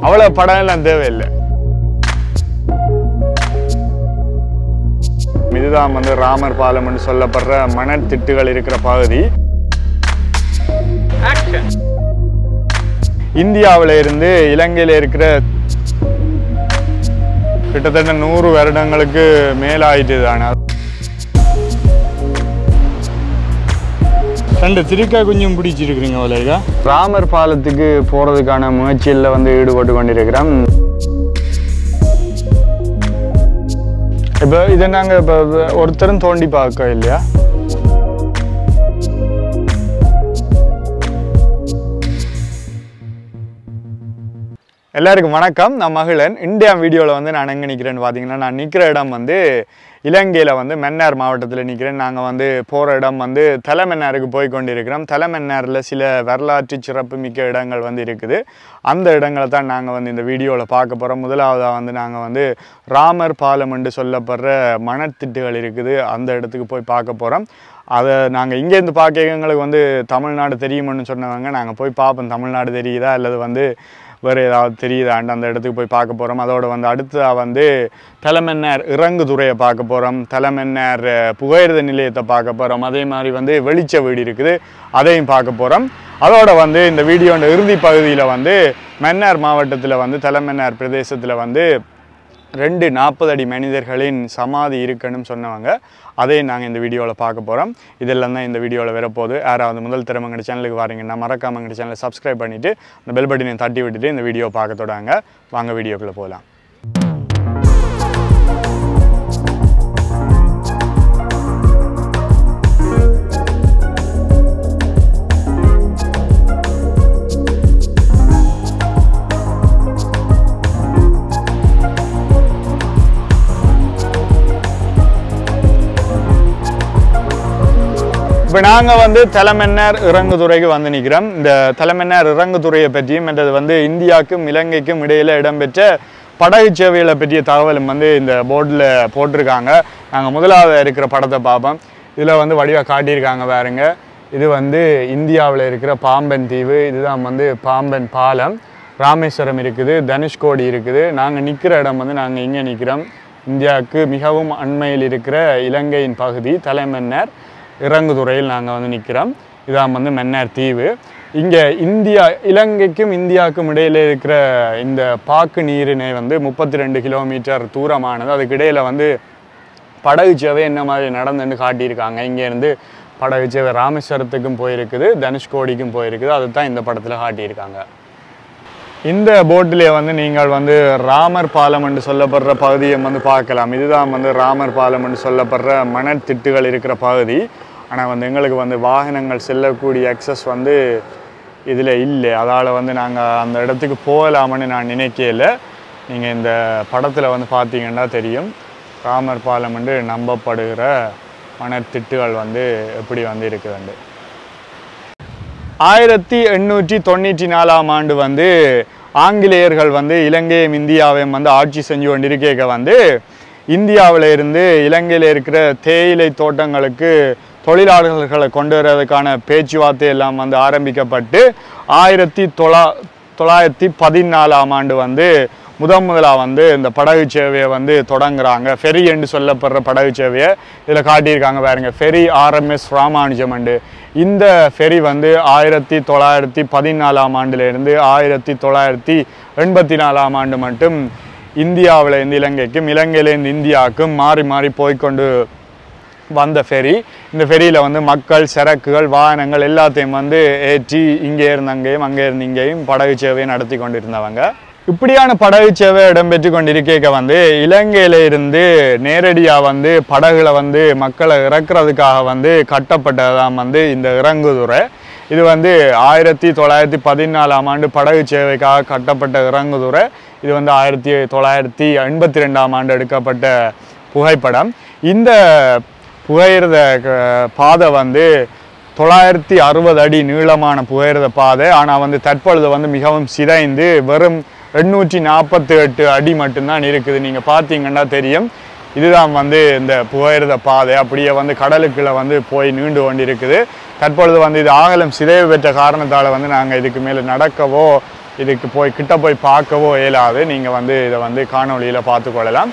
அவ்வளோ படம் எல்லாம் தேவையில்லை இதுதான் வந்து ராமர் பாலம்னு சொல்லப்படுற மணல் திட்டுகள் இருக்கிற பகுதி இந்தியாவில் இருந்து இலங்கையில் இருக்கிற கிட்டத்தட்ட நூறு வருடங்களுக்கு மேலாயிட்டு தானே ரெண்டு திருக்கா குஞ்சும் பிடிச்சிருக்கிறீங்க வலைகா ராமர் பாலத்துக்கு போகிறதுக்கான முயற்சியில் வந்து ஈடுபட்டு கொண்டிருக்கிறோம் இப்போ இதை நாங்கள் இப்போ ஒருத்தரும் தோண்டி பார்க்க இல்லையா எல்லாருக்கும் வணக்கம் நான் மகிழன் இந்தியா வீடியோவில் வந்து நான் எங்கே நிற்கிறேன்னு பார்த்தீங்கன்னா நான் நிற்கிற இடம் வந்து இலங்கையில் வந்து மன்னார் மாவட்டத்தில் நிற்கிறேன் நாங்கள் வந்து போகிற இடம் வந்து தலைமன்னாருக்கு போய் கொண்டிருக்கிறோம் தலைமன்னாரில் சில வரலாற்று சிறப்பு மிக்க இடங்கள் வந்து இருக்குது அந்த இடங்களை தான் நாங்கள் வந்து இந்த வீடியோவில் பார்க்க போகிறோம் முதலாவதாக வந்து நாங்கள் வந்து ராமர் பாலம் என்று சொல்லப்படுற மணத்திட்டுகள் இருக்குது அந்த இடத்துக்கு போய் பார்க்க போகிறோம் அதை நாங்கள் இங்கேருந்து பார்க்க எங்களுக்கு வந்து தமிழ்நாடு தெரியுமென்னு சொன்னவங்க நாங்கள் போய் பார்ப்போம் தமிழ்நாடு தெரியுதா அல்லது வந்து வேறு ஏதாவது தெரியுதாண்டு அந்த இடத்துக்கு போய் பார்க்க போகிறோம் அதோட வந்து அடுத்ததாக வந்து தலைமன்னார் இறங்குதுறையை பார்க்க போகிறோம் தலைமன்னார் அஹ், புகையிரத நிலையத்தை பார்க்க போகிறோம் அதே மாதிரி வந்து வெளிச்ச வீடு இருக்குது அதையும் பார்க்க போகிறோம் அதோட வந்து இந்த வீடியோட இறுதி பகுதியில் வந்து மன்னார் மாவட்டத்தில் வந்து தலைமன்னார் பிரதேசத்தில் வந்து ரெண்டு நாற்பது அடி மனிதர்களின் சமாதி இருக்குன்னு சொன்னவங்க அதையும் நாங்கள் இந்த வீடியோவில் பார்க்க போகிறோம் இதெல்லாம் தான் இந்த வீடியோவில் வரப்போகுது யாராவது முதல் திறமை எங்கள் சேனலுக்கு வாரீங்கன்னா மறக்காம எங்கள் சேனலை சப்ஸ்கிரைப் பண்ணிவிட்டு இந்த பெல் பட்டனை தட்டி விட்டுட்டு இந்த வீடியோ பார்க்க தொடங்க வாங்க வீடியோக்குள்ளே போகலாம் இப்போ நாங்கள் வந்து தலைமன்னார் இறங்குதுறைக்கு வந்து நிற்கிறோம் இந்த தலைமன்னார் இறங்குதுறையை பற்றியும் மற்றது வந்து இந்தியாவுக்கும் இலங்கைக்கும் இடையில் இடம்பெற்ற படகு சேவைகளை பற்றிய தகவலும் வந்து இந்த போர்டில் போட்டிருக்காங்க நாங்கள் முதலாவது இருக்கிற படத்தை பார்ப்போம் இதில் வந்து வடிவாக காட்டியிருக்காங்க பாருங்க இது வந்து இந்தியாவில் இருக்கிற பாம்பன் தீவு இதுதான் வந்து பாம்பன் பாலம் ராமேஸ்வரம் இருக்குது தனுஷ்கோடி இருக்குது நாங்கள் நிற்கிற இடம் வந்து நாங்கள் இங்கே நிற்கிறோம் இந்தியாவுக்கு மிகவும் அண்மையில் இருக்கிற இலங்கையின் பகுதி தலைமன்னார் இறங்குதுறையில் நாங்கள் வந்து நிற்கிறோம் இதான் வந்து மன்னார் தீவு இங்கே இந்தியா இலங்கைக்கும் இந்தியாவுக்கும் இடையில இருக்கிற இந்த பாக்கு நீரிணை வந்து முப்பத்தி ரெண்டு கிலோமீட்டர் தூரமானது அதுக்கு இடையில வந்து படகு சேவை என்ன மாதிரி நடந்துன்னு காட்டியிருக்காங்க இங்கேருந்து படகு சேவை ராமேஸ்வரத்துக்கும் போயிருக்குது தனுஷ்கோடிக்கும் போயிருக்குது அதுதான் இந்த படத்தில் காட்டியிருக்காங்க இந்த போட்டிலே வந்து நீங்கள் வந்து ராமர் பாலம் என்று சொல்லப்படுற பகுதியை வந்து பார்க்கலாம் இதுதான் வந்து ராமர் பாலம் என்று சொல்லப்படுற மணல் திட்டுகள் இருக்கிற பகுதி ஆனால் வந்து எங்களுக்கு வந்து வாகனங்கள் செல்லக்கூடிய அக்சஸ் வந்து இதில் இல்லை அதால் வந்து நாங்கள் அந்த இடத்துக்கு போகலாம்னு நான் நினைக்கல நீங்கள் இந்த படத்தில் வந்து பார்த்தீங்கன்னா தெரியும் ராமர் பாலம் என்று நம்பப்படுகிற மணத்திட்டுகள் வந்து எப்படி வந்து இருக்குதுண்டு ஆயிரத்தி எண்ணூற்றி தொண்ணூற்றி நாலாம் ஆண்டு வந்து ஆங்கிலேயர்கள் வந்து இலங்கையும் இந்தியாவையும் வந்து ஆட்சி செஞ்சு கொண்டிருக்க வந்து இந்தியாவில் இருந்து இலங்கையில் இருக்கிற தேயிலை தோட்டங்களுக்கு தொழிலாளர்களை கொண்டு வர்றதுக்கான பேச்சுவார்த்தை எல்லாம் வந்து ஆரம்பிக்கப்பட்டு ஆயிரத்தி தொள்ளா தொள்ளாயிரத்தி பதினாலாம் ஆண்டு வந்து முதன் முதலாக வந்து இந்த படகு சேவையை வந்து தொடங்குறாங்க ஃபெரி என்று சொல்லப்படுற படகு சேவையை இதில் காட்டியிருக்காங்க பாருங்க ஃபெரி ஆர்எம்எஸ் ராமானுஜம் அண்டு இந்த ஃபெரி வந்து ஆயிரத்தி தொள்ளாயிரத்தி பதினாலாம் ஆண்டிலிருந்து ஆயிரத்தி தொள்ளாயிரத்தி எண்பத்தி நாலாம் ஆண்டு மட்டும் இந்தியாவிலேருந்து இலங்கைக்கும் இலங்கையிலேருந்து இந்தியாவுக்கும் மாறி மாறி போய்க்கொண்டு வந்த ஃபெரி இந்த ஃபெரியில் வந்து மக்கள் சரக்குகள் வாகனங்கள் எல்லாத்தையும் வந்து ஏற்றி இங்கே இருந்து அங்கேயும் அங்கே இருந்து இங்கேயும் படகு சேவையை நடத்தி கொண்டிருந்தவங்க இப்படியான படகு சேவை இடம்பெற்று கொண்டிருக்க வந்து இலங்கையில இருந்து நேரடியாக வந்து படகுல வந்து மக்களை இறக்குறதுக்காக வந்து கட்டப்பட்டதான் வந்து இந்த இறங்குதுறை இது வந்து ஆயிரத்தி தொள்ளாயிரத்தி பதினாலாம் ஆண்டு படகு சேவைக்காக கட்டப்பட்ட இறங்குதுறை இது வந்து ஆயிரத்தி தொள்ளாயிரத்தி எண்பத்தி ரெண்டாம் ஆண்டு எடுக்கப்பட்ட புகைப்படம் இந்த புகையிரத க- பாதை வந்து தொள்ளாயிரத்தி அறுபது அடி நீளமான புகையிரத பாதை ஆனால் வந்து தற்பொழுது வந்து மிகவும் சிதைந்து வெறும் எண்ணூற்றி நாற்பத்தி எட்டு அடி மட்டும்தான் இருக்குது நீங்கள் பார்த்தீங்கன்னா தெரியும் இதுதான் வந்து இந்த புகையிரத பாதை அப்படியே வந்து கடலுக்குள்ள வந்து போய் நீண்டு கொண்டிருக்குது தற்பொழுது வந்து இது ஆகலம் சிதைவு பெற்ற காரணத்தால் வந்து நாங்கள் இதுக்கு மேலே நடக்கவோ இதுக்கு போய் கிட்ட போய் பார்க்கவோ இயலாது நீங்கள் வந்து இதை வந்து காணொளியில் பார்த்துக்கொள்ளலாம்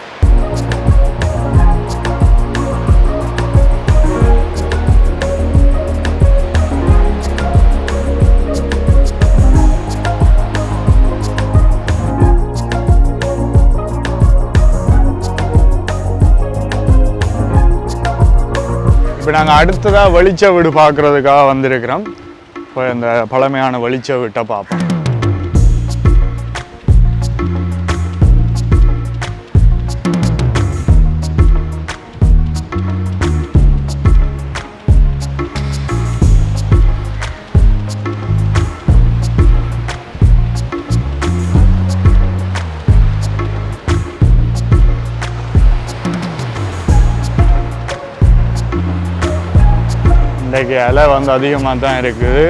இப்போ நாங்கள் அடுத்ததாக வெளிச்ச வீடு பார்க்குறதுக்காக வந்திருக்கிறோம் இப்போ இந்த பழமையான வெளிச்ச வீட்டை பார்ப்போம் இன்றைக்கு இலை வந்து அதிகமாக தான் இருக்குது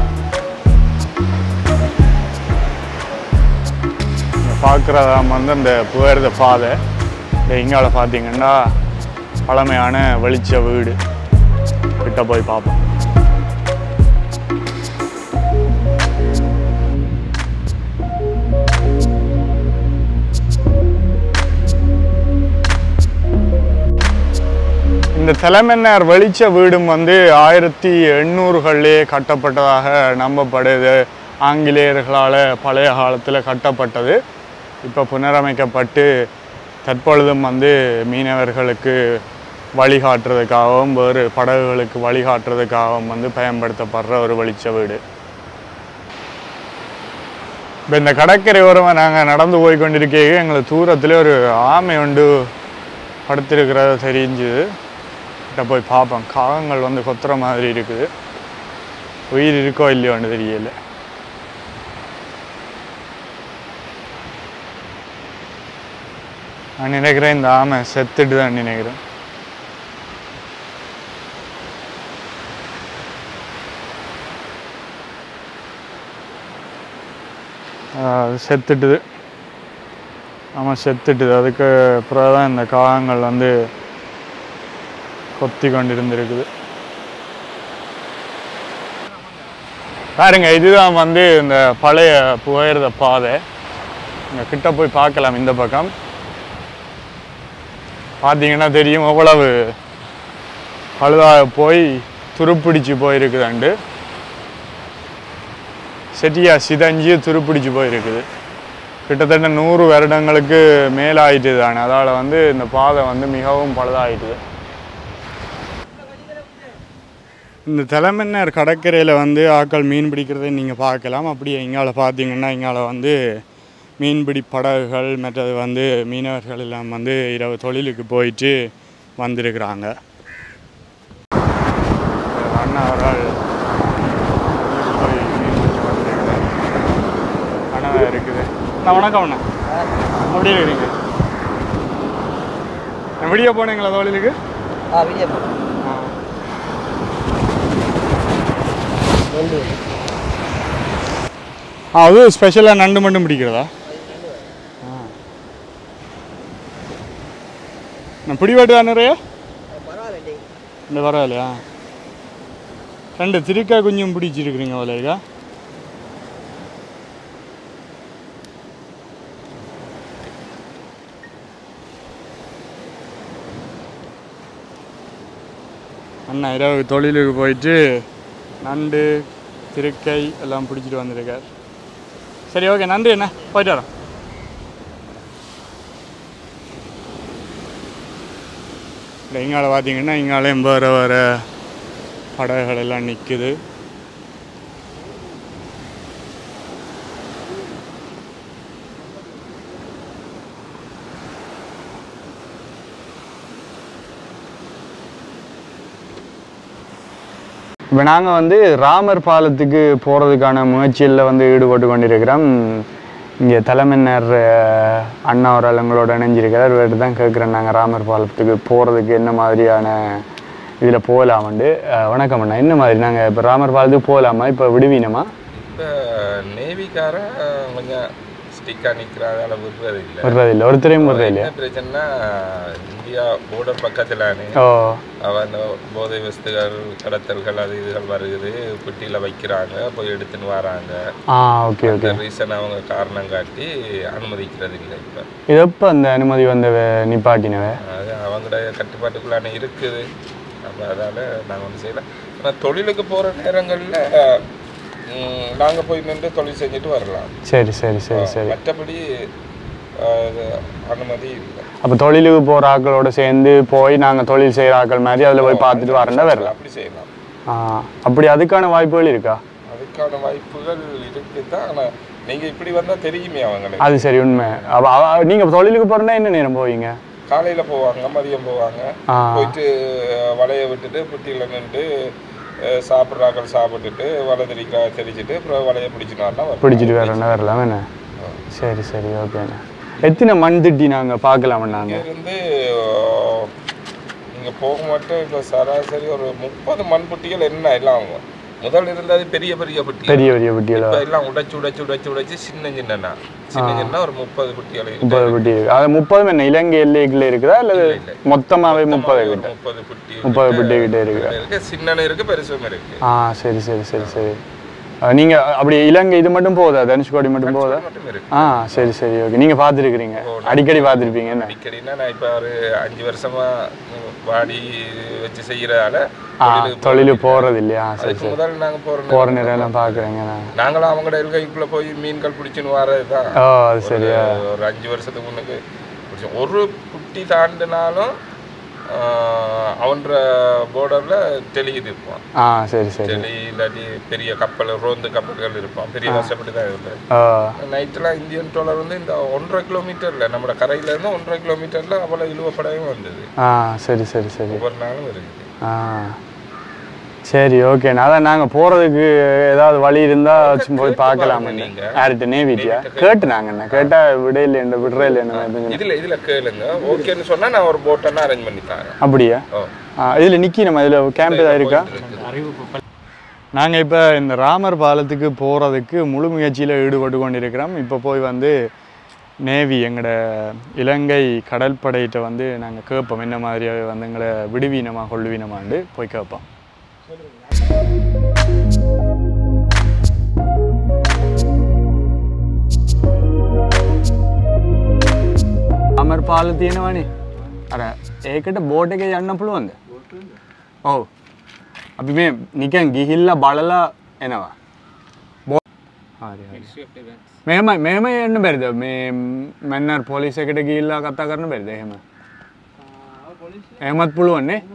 பார்க்குறதா வந்து இந்த புகழ்த பாதை இந்த இங்கால பார்த்தீங்கன்னா பழமையான வெளிச்ச வீடு கிட்ட போய் பார்ப்போம் இந்த தலைமன்னார் வெளிச்ச வீடும் வந்து ஆயிரத்தி எண்ணூறுகளிலே கட்டப்பட்டதாக நம்பப்படுது ஆங்கிலேயர்களால் பழைய காலத்தில் கட்டப்பட்டது இப்போ புனரமைக்கப்பட்டு தற்பொழுதும் வந்து மீனவர்களுக்கு வழிகாட்டுறதுக்காகவும் வேறு படகுகளுக்கு வழிகாட்டுறதுக்காகவும் வந்து பயன்படுத்தப்படுற ஒரு வெளிச்ச வீடு இப்போ இந்த கடற்கரை ஓரமாக நாங்கள் நடந்து போய் கொண்டிருக்கையே எங்களுக்கு தூரத்தில் ஒரு ஆமை ஒன்று படுத்திருக்கிறத தெரிஞ்சுது கிட்ட போய் பார்ப்போம் காகங்கள் வந்து கொத்துற மாதிரி இருக்குது உயிர் இருக்கோ இல்லையோன்னு தெரியல நான் நினைக்கிறேன் இந்த ஆமை செத்துட்டு தான் நினைக்கிறேன் ஆஹ் செத்துட்டுது ஆமாம் செத்துட்டுது அதுக்கு அப்புறம் தான் இந்த காகங்கள் வந்து கொத்தி கொண்டிருந்திருக்குது பாருங்க இதுதான் வந்து இந்த பழைய புகையிறத பாதை இங்கே கிட்ட போய் பார்க்கலாம் இந்த பக்கம் பார்த்தீங்கன்னா தெரியும் எவ்வளவு பழுதாக போய் துருப்பிடிச்சு போயிருக்குதாண்டு செட்டியா சிதஞ்சு துருப்பிடிச்சு போயிருக்குது கிட்டத்தட்ட நூறு வருடங்களுக்கு மேலாயிட்டு தானே அதால் வந்து இந்த பாதை வந்து மிகவும் பழுதாயிட்டுது இந்த தலைமன்னார் கடற்கரையில் வந்து ஆட்கள் மீன் பிடிக்கிறதை நீங்கள் பார்க்கலாம் அப்படியே இங்கால பார்த்தீங்கன்னா இங்கால வந்து மீன்பிடி படகுகள் மற்றது வந்து மீனவர்கள் எல்லாம் வந்து இரவு தொழிலுக்கு போயிட்டு வந்திருக்கிறாங்க அண்ணா அவரால் தொழிலுக்கு போய் மீன் பிடிச்சு வந்திருக்கிறார் அண்ணா இருக்குது அண்ணா வணக்கம் அண்ணா எப்படி இருக்கிறீங்க விடிய போனீங்களா தொழிலுக்கு ஆ விஜய் ஆ ரெண்டு ஆ அது ஸ்பெஷலாக நண்டு மட்டும் பிடிக்கிறதா நான் பிடிவாட்டு தான் நிறைய பரவாயில்ல இந்த பரவாயில்லையா ரெண்டு திருக்கா குஞ்சும் பிடிச்சிருக்கிறீங்க வலைக்கா அண்ணா இரவு தொழிலுக்கு போயிட்டு நண்டு திருக்கை எல்லாம் பிடிச்சிட்டு வந்திருக்கார் சரி ஓகே நன்றி அண்ணா போயிட்டு வரோம் இல்லை இங்கால பார்த்தீங்கன்னா இங்காலையும் வேறு வேறு படகுகள் எல்லாம் நிற்குது இப்போ நாங்கள் வந்து ராமர் பாலத்துக்கு போகிறதுக்கான முயற்சியில் வந்து ஈடுபட்டு கொண்டிருக்கிறோம் இங்கே தலைமன்னர் அஹ், அண்ணா அவர்கள் எங்களோட இணைஞ்சிருக்கிறார் இவர்கிட்ட தான் கேட்குறேன் நாங்கள் ராமர் பாலத்துக்கு போகிறதுக்கு என்ன மாதிரியான இதில் போகலாமண்டு அஹ், வணக்கம் அண்ணா என்ன மாதிரி நாங்கள் இப்போ ராமர் பாலத்துக்கு போகலாமா இப்போ விடுவீனமா இப்போ நேவிக்காரன் கொஞ்சம் ஸ்டிக்காக நிற்கிறாதால விடுறது இல்லை விடுறதில்லை ஒருத்தரையும் விடுறதில்லையா என்ன பிரச்சனைனா இந்தியா போர்டர் பக்கத்திலானே ஓ அவ அந்த போதை வஸ்துகள் கடத்தல்கள் அது இதுகள் வருகுது பெட்டியில் வைக்கிறாங்க போய் எடுத்துன்னு வராங்க ஆ ஓகே ஓகே இந்த ரீசன் அவங்க காரணம் காட்டி அனுமதிக்கிறது இல்லை இப்போ இது எப்போ அந்த அனுமதி வந்த நிப்பாட்டினவ அது அவங்களோட கட்டுப்பாட்டுக்குள்ளான இருக்குது அப்போ அதால் நாங்கள் ஒன்றும் செய்யலை ஆனால் தொழிலுக்கு போகிற நேரங்களில் நாங்கள் போய் நின்று தொழில் செஞ்சுட்டு வரலாம் சரி சரி சரி சரி மற்றபடி அஹ், இது அனுமதி இல்லை அப்போ தொழிலுக்கு போகிற ஆட்களோட சேர்ந்து போய் நாங்கள் தொழில் செய்கிற ஆட்கள் மாதிரி அதில் போய் பார்த்துட்டு வரேன்னா வரலாம் அப்படி செய்யலாம் ஆ அப்படி அதுக்கான வாய்ப்புகள் இருக்கா அதுக்கான வாய்ப்புகள் இருக்குது தான் ஆனால் நீங்கள் இப்படி வந்தால் தெரியுமே அவங்களுக்கு அது சரி உண்மை அப்போ நீங்கள் தொழிலுக்கு போகிறேன்னா என்ன நேரம் போவீங்க காலையில் போவாங்க மதியம் போவாங்க ஆ போயிட்டு அஹ், வலையை விட்டுட்டு புட்டியில் நின்று சாப்பிட்றாக்கள் சாப்பிட்டுட்டு வலை தெளிக்க தெளிச்சிட்டு அப்புறம் வலையை பிடிச்சிட்டு வரலாம் வரலாம். பிடிச்சிட்டு வரேன்னா வரலாம் என்ன சரி சரி ஓகேண்ணே எத்தனை மண் திட்டி நாங்கள் பார்க்கலாம் நாங்கள் இருந்து நீங்கள் போக மட்டும் இப்போ சராசரி ஒரு முப்பது மண் புட்டிகள் என்ன எல்லாம் ஆகும் முதல் இருந்தது பெரிய பெரிய புட்டி பெரிய பெரிய குட்டிகளா இப்போ எல்லாம் உடைச்சு உடைச்சு உடைச்சு உடைச்சு சின்ன சின்னனா சின்ன சின்ன ஒரு முப்பது புட்டிகள் இருக்கு. முப்பது குட்டி இருக்கு அது முப்பதும் என்ன இலங்கை எல்லைக்குள்ள இருக்குதா அல்லது இல்லை. மொத்தமாகவே முப்பது ஒரு கிட்ட முப்பது புட்டி முப்பது குட்டி கிட்ட இருக்கு இருக்கு சின்னன இருக்கு பெருசும் இருக்கு ஆ சரி சரி சரி சரி அஹ் நீங்க அப்படி இலங்கை இது மட்டும் போதா தனுஷ்கோடி மட்டும் போதா மட்டும் இருக்கு ஆ சரி சரி ஓகே நீங்க பார்த்துருக்கிறீங்க அடிக்கடி பார்த்துருப்பீங்க என்ன அடிக்கடினா நான் இப்போ ஒரு அஞ்சு வருஷமா வாடி வச்சு செய்யறதால ஆ தொழில் போறது இல்லையா சரி அதுக்கு முதல்ல நாங்க போறோம் போற நேரம் எல்லாம் பார்க்குறேங்க நான் நாங்களும் அவங்களோட எல்கைக்குள்ள போய் மீன்கள் பிடிச்சின்னு வர்றதுதான் ஓ அது சரி ஒரு- ஒரு அஞ்சு வருஷத்துக்கு முன்னுக்கு பிடிச்சோம் ஒரு குட்டி தாண்டினாலும் அவன்ற போர்டர்ல தெளியுது இருப்பான் ஆ சரி சரி தெளி இல்லாட்டி பெரிய கப்பல் ரோந்து கப்பல்கள் இருப்பான் பெரிய வருஷப்பட்டு தான் இருந்தது ஓ நைட்டெல்லாம் இந்தியன் டோலர் வந்து இந்த ஒன்றரை கிலோமீட்டர்ல நம்ம கரையில இருந்து ஒன்றரை கிலோமீட்டர்ல அவ்வளோ இழுவப்படவே வந்தது ஆ சரி சரி சரி ஒவ்வொரு நாளும் இருக்குது ஆ சரி ஓகே அதான் நாங்கள் போகிறதுக்கு ஏதாவது வழி இருந்தால் சும்மா போய் பார்க்கலாம் நீங்க. யார்கிட்ட நேவிட்டியா கேட்டு நாங்கண்ணா கேட்டால் விடையில் என்ன விடுற இல்லைன்னு இதுல இதுல கேளுங்க ஓகேன்னு சொன்னா நான் ஒரு போட்டெல்லாம் அரேஞ்ச் பண்ணி தரேன் அப்படியா ஓ இதில் நிற்கி நம்ம இதில் கேம்ப் ஏதாவது இருக்கா நாங்கள் இப்போ இந்த ராமர் பாலத்துக்கு போகிறதுக்கு முழு முயற்சியில் ஈடுபட்டு கொண்டிருக்கிறோம் இப்போ போய் வந்து நேவி எங்களோட இலங்கை கடற்படையிட்ட வந்து நாங்கள் கேட்போம் என்ன மாதிரி வந்து எங்களை விடுவீனமா கொள்ளுவீனமாண்டு போய் கேட்போம் අමර පාල තියෙනවනේ අර ඒකට බෝට් එක යන්න පුළුවන්ද ඔව් අපි මේ නිකන් ගිහිල්ලා බලලා එනවා බෝ හරි හරි මෙහෙම මෙහෙම යන්න බැරිද මේ මන්නර් පොලිස් එකට ගිහිල්ලා කතා කරන්න බැරිද එහෙම එහෙමත් පුළුවන් නේ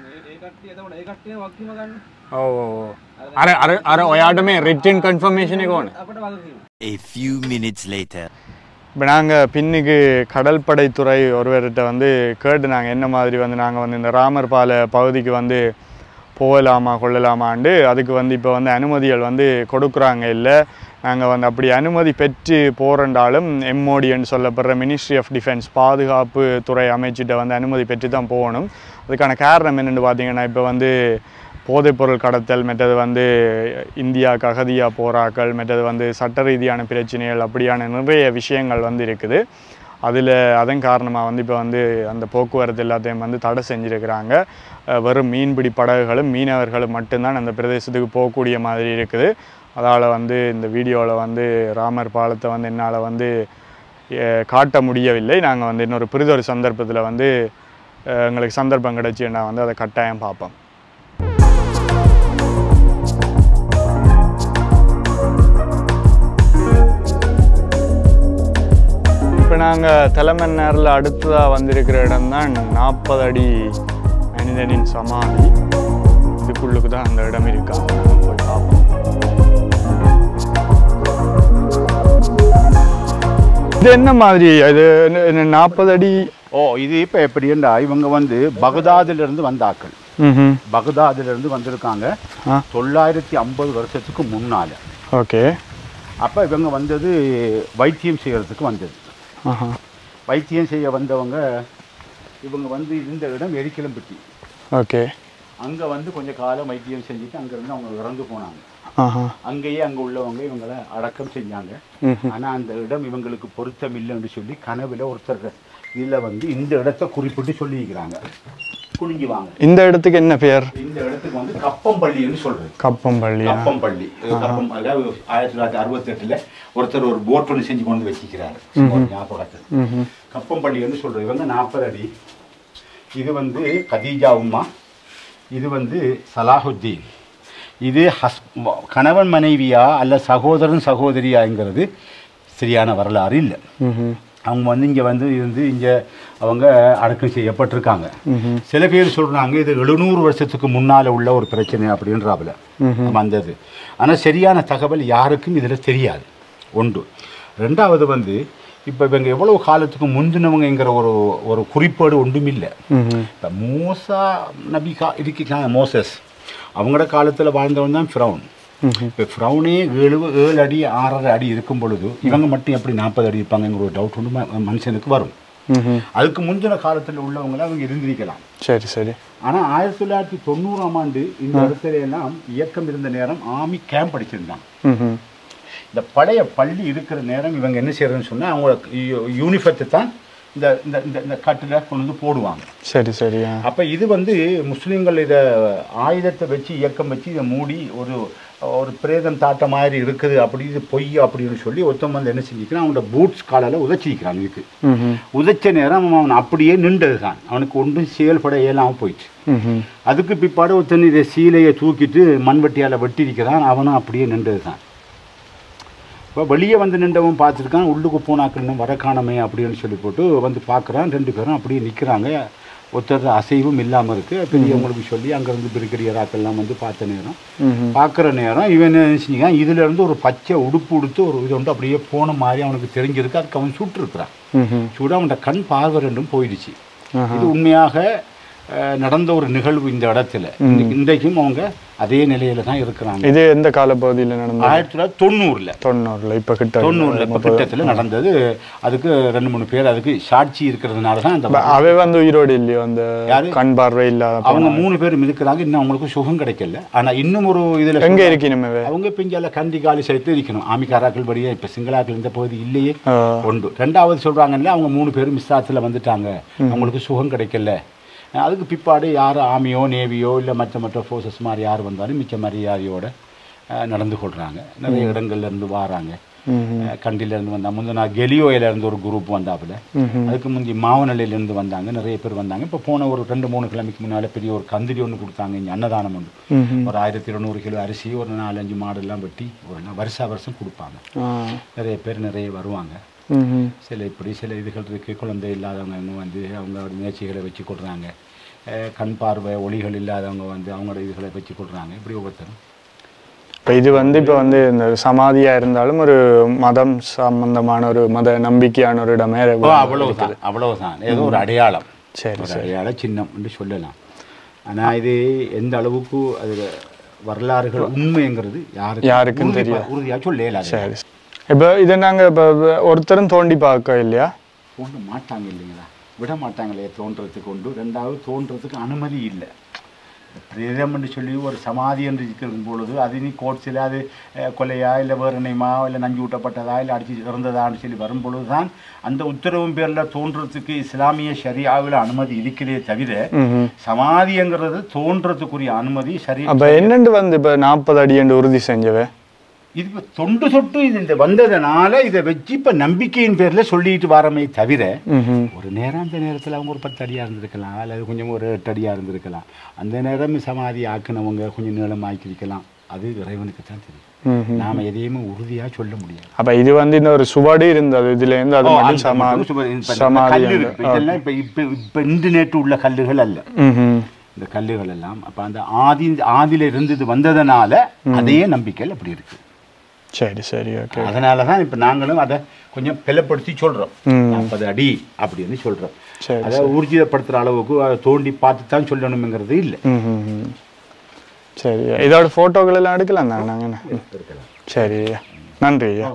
ඔව් ඔව් ඔව්. අර අර අර ඔයාට මේ රිටන් කන්ෆර්මේෂන් එක ඕනේ A few minutes later. இப்போ நாங்கள் பின்னுக்கு கடற்படைத்துறை ஒருவர்கிட்ட வந்து கேட்டு நாங்கள் என்ன மாதிரி வந்து நாங்கள் வந்து இந்த ராமர் பால பகுதிக்கு வந்து போகலாமா கொள்ளலாமாண்டு அதுக்கு வந்து இப்போ வந்து அனுமதிகள் வந்து கொடுக்குறாங்க இல்லை நாங்கள் வந்து அப்படி அனுமதி பெற்று போகிறண்டாலும் எம்ஓடின்னு சொல்லப்படுற மினிஸ்ட்ரி ஆஃப் டிஃபென்ஸ் பாதுகாப்பு துறை அமைச்சிட்ட வந்து அனுமதி பெற்று தான் போகணும் அதுக்கான காரணம் என்னென்னு பார்த்தீங்கன்னா இப்போ வந்து போதைப்பொருள் கடத்தல் மற்றது வந்து இந்தியாவுக்கு அகதியாக போராக்கள் மற்றது வந்து சட்ட ரீதியான பிரச்சனைகள் அப்படியான நிறைய விஷயங்கள் வந்து இருக்குது அதில் அதன் காரணமாக வந்து இப்போ வந்து அந்த போக்குவரத்து எல்லாத்தையும் வந்து தடை செஞ்சுருக்கிறாங்க அஹ் வெறும் மீன்பிடி படகுகளும் மீனவர்களும் மட்டும்தான் அந்த பிரதேசத்துக்கு போகக்கூடிய மாதிரி இருக்குது அதால் வந்து இந்த வீடியோவில் வந்து ராமர் பாலத்தை வந்து என்னால் வந்து அஹ் காட்ட முடியவில்லை நாங்கள் வந்து இன்னொரு புரிதொரு சந்தர்ப்பத்தில் வந்து அஹ் எங்களுக்கு சந்தர்ப்பம் கிடைச்சுன்னா வந்து அதை கட்டாயம் பார்ப்போம் இப்போ நாங்கள் தலைமன்னாரில் அடுத்ததாக வந்திருக்கிற இடம் தான் நாற்பது அடி மனிதனின் சமாதி இதுக்குள்ளுக்கு தான் அந்த இடம் இருக்காங்க நாங்க போய் பார்ப்போம் இது என்ன மாதிரி இது நாற்பது அடி ஓ இது இப்போ எப்படின்னா இவங்க வந்து பகதாதிலிருந்து வந்த ஆட்கள் ம் பகதாதிலிருந்து வந்திருக்காங்க ஆ. தொள்ளாயிரத்தி ஐம்பது வருஷத்துக்கு முன்னால் ஓகே அப்போ இவங்க வந்தது வைத்தியம் செய்யறதுக்கு வந்தது ஆஹா வைத்தியம் செய்ய வந்தவங்க இவங்க வந்து இருந்த இடம் எரிக்கலம்பட்டி ஓகே அங்கே வந்து கொஞ்சம் காலம் வைத்தியம் செஞ்சுட்டு அங்கேருந்து அவங்க இறந்து போனாங்க ஆஹா அங்கேயே அங்க உள்ளவங்க இவங்களை அடக்கம் செஞ்சாங்க ஆனா அந்த இடம் இவங்களுக்கு பொருத்தம் இல்லைன்னு சொல்லி கனவுல ஒருத்தர் இதுல வந்து இந்த இடத்த குறிப்பிட்டு சொல்லியிருக்கிறாங்க குனிஞ்சு வாங்க இந்த இடத்துக்கு என்ன பெயர் இந்த இடத்துக்கு வந்து கப்பம்பள்ளின்னு சொல்றது கப்பம்பள்ளியா கப்பம்பள்ளி இது கப்பம் அதாவது ஆயிரத்தி தொள்ளாயிரத்தி அறுபத்தெட்டுல ஒருத்தர் ஒரு போட் ஒன்று செஞ்சு கொண்டு வச்சிக்கிறாரு ஒரு ஞாபகத்தில் கப்பம்பள்ளின்னு சொல்றது இவங்க நாற்பது அடி இது வந்து கதீஜா உம்மா இது வந்து சலாஹுத்தீன் இது ஹஸ் கணவன் மனைவியா அல்ல சகோதரன் சகோதரியாங்கிறது சரியான வரலாறு இல்லை அவங்க வந்து இங்கே வந்து இருந்து இங்கே அவங்க அடக்கம் செய்யப்பட்டிருக்காங்க சில பேர் சொல்கிறாங்க இது எழுநூறு வருஷத்துக்கு முன்னால் உள்ள ஒரு பிரச்சனை அப்படின்றாப்புல வந்தது ஆனால் சரியான தகவல் யாருக்கும் இதில் தெரியாது ஒன்று ரெண்டாவது வந்து இப்போ இவங்க எவ்வளவு காலத்துக்கு முந்தினவங்கங்கிற ஒரு ஒரு குறிப்பேடு ஒன்றும் இல்லை இப்போ மூசா நபி கா இதுக்கு மோசஸ் அவங்களோட காலத்தில் வாழ்ந்தவன் தான் ஃப்ரௌன் இப்போ ஃப்ரௌனே ஏழு ஏழு அடி ஆறரை அடி இருக்கும் பொழுது இவங்க மட்டும் எப்படி நாற்பது அடி இருப்பாங்கங்கிற ஒரு டவுட் ஒன்று ம- மனுஷனுக்கு வரும் அதுக்கு முந்தின காலத்தில் உள்ளவங்கள அவங்க இருந்திருக்கலாம் சரி சரி ஆனால் ஆயிரத்தி தொள்ளாயிரத்தி தொண்ணூறாம் ஆண்டு இந்த இடத்துல எல்லாம் இயக்கம் இருந்த நேரம் ஆர்மி கேம்ப் அடிச்சிருந்தாங்க ம்ஹும். இந்த பழைய பள்ளி இருக்கிற நேரம் இவங்க என்ன செய்யறதுன்னு சொன்னால் அவங்களோட யூனிஃபத்தை தான் இந்த இந்த இந்த இந்த கட்டில் கொண்டு வந்து போடுவாங்க சரி சரியா அப்போ இது வந்து முஸ்லீம்கள் இதை ஆயுதத்தை வச்சு இயக்கம் வச்சு இதை மூடி ஒரு ஒரு பிரேதம் தாட்ட மாதிரி இருக்குது அப்படி இது பொய் அப்படின்னு சொல்லி ஒருத்தன் வந்து என்ன செஞ்சுக்கிறான் அவனோட பூட்ஸ் காலால் உதச்சிக்கிறான் இதுக்கு ம்ஹும். உதைச்ச நேரம் அவன் அப்படியே நின்றது தான் அவனுக்கு ஒன்றும் செயல்பட இயலாமல் போயிடுச்சு ம்ஹும். அதுக்கு பிற்பாடு ஒருத்தன் இதை சீலையை தூக்கிட்டு மண்வெட்டியால் வெட்டியிருக்கிறான் அவனும் அப்படியே நின்றது தான் இப்போ வெளியே வந்து நின்றவன் பார்த்துருக்கான் உள்ளுக்கு போனாக்கள் இன்னும் வர காணமே அப்படின்னு சொல்லி போட்டு வந்து பார்க்குறான் ரெண்டு பேரும் அப்படியே நிற்கிறாங்க ஒருத்தர் அசைவும் இல்லாமல் இருக்குது பெரியவங்களுக்கு சொல்லி அங்கேருந்து பிரிக்கிறியராக்கெல்லாம் வந்து பார்த்த நேரம் பார்க்குற நேரம் இவன் என்ன செஞ்சுக்கான் இதுலேருந்து ஒரு பச்சை உடுப்பு உடுத்து ஒரு இது வந்து அப்படியே போன மாதிரி அவனுக்கு தெரிஞ்சிருக்கு அதுக்கு அவன் சுட்டுருக்குறான் ம்ஹும். சுட அவனோட கண் பார்வை ரெண்டும் போயிடுச்சு இது உண்மையாக அஹ், நடந்த ஒரு நிகழ்வு இந்த இடத்துல இன்னைக்கு- இன்றைக்கும் அவங்க அதே நிலையில தான் இருக்கிறாங்க இது எந்த காலப்பகுதியில் நடந்தது ஆயிரத்தி தொள்ளாயிரத்தி தொண்ணூறுல தொண்ணூறுல இப்ப கிட்ட தொண்ணூறுல இப்போ கிட்டத்தில் நடந்தது அதுக்கு ரெண்டு மூணு பேர் அதுக்கு சாட்சி இருக்கிறதுனால தான் அந்த அவ வந்து உயிரோடு இல்லையோ அந்த யாரு? கண் பார்வை இல்லாத அவங்க மூணு பேரும் இருக்கிறாங்க இன்னும் அவங்களுக்கு சுகம் கிடைக்கல ஆனா இன்னும் ஒரு இதுல எங்க இருக்கணும் இவ? அவங்க இப்போ இங்கே கண்டி காலி சேர்த்து இருக்கணும் ஆமிக்காராக்கள் படியே இப்போ சிங்களாக்கள் இந்த பகுதி இல்லையே ஆ. ஒன்று ரெண்டாவது சொல்றாங்கல்ல அவங்க மூணு பேரும் மிஸ்ஸாத்தில் வந்துட்டாங்க அவங்களுக்கு சுகம் கிடைக்கல அதுக்கு பிற்பாடு யார் ஆர்மியோ நேவியோ இல்லை மற்ற மற்ற ஃபோர்ஸஸ் மாதிரி யார் வந்தாலும் மிச்ச மரியாதையோட அஹ், நடந்து கொள்றாங்க நிறைய இடங்கள்ல இருந்து வாராங்க அஹ், கண்டில இருந்து வந்தாங்க முந்தின நான் கெலியோயில இருந்து ஒரு குரூப் வந்தாப்புல அதுக்கு முந்தி மாவனல்லையில இருந்து வந்தாங்க நிறைய பேர் வந்தாங்க இப்போ போன ஒரு ரெண்டு மூணு கிழமைக்கு முன்னால பெரிய ஒரு கந்திரி ஒன்று கொடுத்தாங்க இங்கே அன்னதானம் ஒன்று ஒரு ஆயிரத்தி இருநூறு கிலோ அரிசி ஒரு நாலஞ்சு மாடெல்லாம் வெட்டி ஒரு நாள் வருஷா வருஷம் கொடுப்பாங்க ஆ. நிறைய பேர் நிறைய வருவாங்க ம்ஹும். சில இப்படி சில இதுகள் இருக்குது குழந்தை இல்லாதவங்க இன்னும் வந்து அவங்களோட முயற்சிகளை வச்சு கொடுறாங்க அஹ் கண் பார்வை ஒளிகள் இல்லாதவங்க வந்து அவங்களோட இதுகளை வச்சு கொடுறாங்க இப்படி ஒவ்வொருத்தரும் இப்ப இது வந்து இப்ப வந்து இந்த சமாதியா இருந்தாலும் ஒரு மதம் சம்பந்தமான ஒரு மத நம்பிக்கையான ஒரு இடமே ஓ, அவ்வளவுதான் அவ்வளவுதான் ஏதோ ஒரு அடையாளம் சரி ஒரு அடையாள சின்னம் என்று சொல்லலாம் ஆனா இது எந்த அளவுக்கு அது வரலாறுகள் உண்மைங்கிறது யாருக்கு யாருக்கும் தெரியாது. உறுதியாக சொல்ல இயலாது சரி இப்ப இதை நாங்க இப்ப ஒருத்தரும் தோண்டி பார்க்க இல்லையா தோண்ட மாட்டாங்க இல்லைங்களா விட மாட்டாங்களே தோன்றதுக்கு உண்டு ரெண்டாவது தோன்றதுக்கு அனுமதி இல்லை பிரேதம்னு சொல்லி ஒரு சமாதி என்று இருக்கிற பொழுது அது நீ கோட்ஸில் அது அஹ், கொலையா இல்லை வேறு நெய்மா இல்லை நஞ்சு ஊட்டப்பட்டதா இல்லை அடிச்சு இறந்ததான்னு சொல்லி வரும் பொழுது தான் அந்த உத்தரவின் பேரில் தோன்றதுக்கு இஸ்லாமிய ஷரியாவில் அனுமதி இருக்கிறதே தவிர ம்ஹும். சமாதிங்கிறது தோன்றதுக்குரிய அனுமதி சரி அப்ப என்னண்டு வந்து இப்ப நாற்பது அடி என்று உறுதி செஞ்சவ இது இப்ப தொண்டு சொட்டு இது இந்த வந்ததுனால இதை வச்சு இப்போ நம்பிக்கையின் பேரில் சொல்லிட்டு வரமே தவிர ம்ஹும். ஒரு நேரம் அந்த நேரத்தில் அவங்க ஒரு பத்து அடியாக இருந்திருக்கலாம் அல்லது கொஞ்சம் ஒரு எட்டு அடியாக இருந்திருக்கலாம் அந்த நேரம் சமாதி ஆக்குனவங்க கொஞ்சம் நீளம் ஆக்கியிருக்கலாம் அது இறைவனுக்கு தான் தெரியும் ம்ஹும். நாம எதையுமே உறுதியாக சொல்ல முடியாது அப்ப இது வந்து இந்த ஒரு சுவடு இருந்தது இதுல இருந்து அது ஓ, மட்டும் அந்த சமாதி மட்டும் சும்மா இப்ப இந்த சமாதி கல்லு அந்த- இருக்கு. இதெல்லாம் இப்போ இப்போ இப்போ இன்று நேற்று உள்ள கல்லுகள் அல்ல ம்ஹும். இந்த கல்லுகள் எல்லாம் அப்போ அந்த ஆதி ஆதியில இருந்தது வந்ததுனால அதே நம்பிக்கையில் அப்படி இருக்கு சரி சரி ஓகே அதனால தான் இப்போ நாங்களும் அதை கொஞ்சம் பிளப்படுத்தி சொல்கிறோம் ம். நாற்பது அடி அப்படின்னு சொல்கிறோம் சரி அதை ஊர்ஜிதப்படுத்துகிற அளவுக்கு அதை தோண்டி பார்த்து தான் சொல்லணுங்கிறது இல்லை ம்ஹும். சரி இதோட போட்டோக்கள் எல்லாம் எடுக்கலாம் தானே நாங்க என்ன? இருக்கலாம் சரி ஐயா நன்றி ஐயா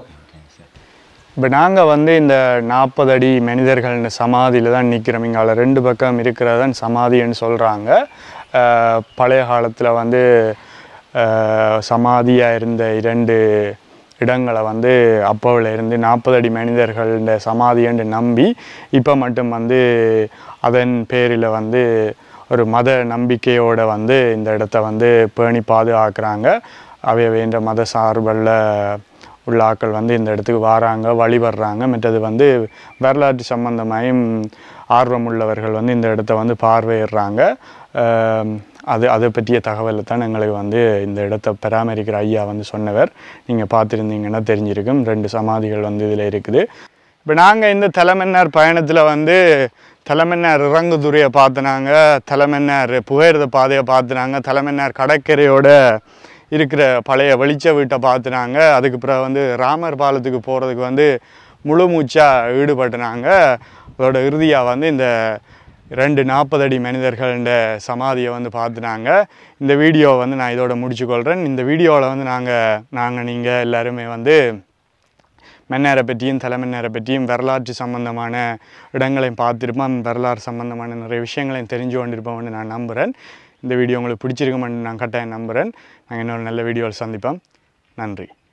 இப்போ நாங்கள் வந்து இந்த நாற்பது அடி மனிதர்கள்னு சமாதியில் தான் நிற்கிறோம் இங்கால ரெண்டு பக்கம் இருக்கிறதான் சமாதின்னு சொல்கிறாங்க பழைய காலத்தில் வந்து சமாதியாக இருந்த இரண்டு இடங்களை வந்து அப்போவில் இருந்து நாற்பது அடி மனிதர்கள சமாதி என்று நம்பி இப்போ மட்டும் வந்து அதன் பேரில் வந்து ஒரு மத நம்பிக்கையோட வந்து இந்த இடத்த வந்து பேணி பாதுகாக்கிறாங்க அவை வேண்ட மத சார்பல்ல உள்ள ஆட்கள் வந்து இந்த இடத்துக்கு வராங்க வழிபடுறாங்க மற்றது வந்து வரலாற்று சம்பந்தமாயும் ஆர்வம் உள்ளவர்கள் வந்து இந்த இடத்த வந்து பார்வையிடுறாங்க ஆம், அது அதை பற்றிய தகவலை தான் எங்களுக்கு வந்து இந்த இடத்த பராமரிக்கிற ஐயா வந்து சொன்னவர் நீங்கள் பார்த்துருந்தீங்கன்னா தெரிஞ்சிருக்கும் ரெண்டு சமாதிகள் வந்து இதில் இருக்குது இப்போ நாங்கள் இந்த தலைமன்னார் பயணத்தில் வந்து தலைமன்னார் இறங்குதுறையை பார்த்துனாங்க தலைமன்னார் புகையிரத பாதையை பார்த்துனாங்க தலைமன்னார் கடற்கரையோட இருக்கிற பழைய வெளிச்ச வீட்டை பார்த்துனாங்க அதுக்கு பிறகு வந்து ராமர் பாலத்துக்கு போகிறதுக்கு வந்து முழு மூச்சாக ஈடுபட்டுனாங்க அதோட இறுதியாக வந்து இந்த ரெண்டு நாற்பது அடி மனிதர்கள்ட சமாதியை வந்து பார்த்துனாங்க இந்த வீடியோவை வந்து நான் இதோட முடிச்சுக்கொள்கிறேன் இந்த வீடியோவில் வந்து நாங்கள் நாங்கள் நீங்கள் எல்லாருமே வந்து மன்னரை பற்றியும் தலைமன்னரை பற்றியும் வரலாற்று சம்பந்தமான இடங்களையும் பார்த்துருப்போம் வரலாறு சம்பந்தமான நிறைய விஷயங்களையும் தெரிஞ்சு கொண்டிருப்போம்னு நான் நம்புகிறேன் இந்த வீடியோ உங்களுக்கு பிடிச்சிருக்குமென்னு நான் கட்டாயம் நம்புகிறேன் நாங்கள் இன்னொரு நல்ல வீடியோவில் சந்திப்போம் நன்றி